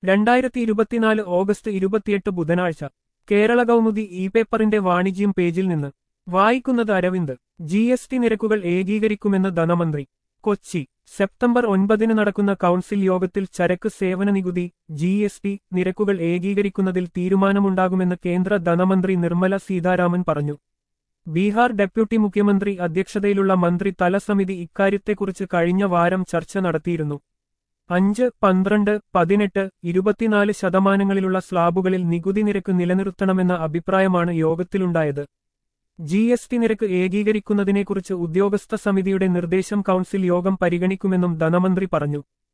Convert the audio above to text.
രണ്ടായിരത്തി ഇരുപത്തിനാല് ഓഗസ്റ്റ് ഇരുപത്തിയെട്ട് ബുധനാഴ്ച കേരള കൗമുദി ഇ പേപ്പറിന്റെ വാണിജ്യം പേജിൽ നിന്ന് വായിക്കുന്നത് അരവിന്ദ് ജി എസ് ടി നിരക്കുകൾ ഏകീകരിക്കുമെന്ന് ധനമന്ത്രി കൊച്ചി സെപ്റ്റംബർ ഒൻപതിന് നടക്കുന്ന കൗൺസിൽ യോഗത്തിൽ ചരക്ക് സേവന നികുതി ജി എസ് ടി നിരക്കുകൾ ഏകീകരിക്കുന്നതിൽ തീരുമാനമുണ്ടാകുമെന്ന് കേന്ദ്ര ധനമന്ത്രി നിർമ്മല സീതാരാമൻ പറഞ്ഞു ബീഹാർ ഡെപ്യൂട്ടി മുഖ്യമന്ത്രി അധ്യക്ഷതയിലുള്ള മന്ത്രി തലസമിതി ഇക്കാര്യത്തെക്കുറിച്ച് കഴിഞ്ഞ വാരം ചർച്ച നടത്തിയിരുന്നു അഞ്ച് പന്ത്രണ്ട് പതിനെട്ട് ഇരുപത്തിനാല് ശതമാനങ്ങളിലുള്ള സ്ലാബുകളിൽ നികുതി നിരക്ക് നിലനിർത്തണമെന്ന അഭിപ്രായമാണ് യോഗത്തിലുണ്ടായത് ജി എസ് ടി നിരക്ക് ഏകീകരിക്കുന്നതിനെക്കുറിച്ച് ഉദ്യോഗസ്ഥ സമിതിയുടെ നിർദ്ദേശം കൗൺസിൽ യോഗം പരിഗണിക്കുമെന്നും ധനമന്ത്രി പറഞ്ഞു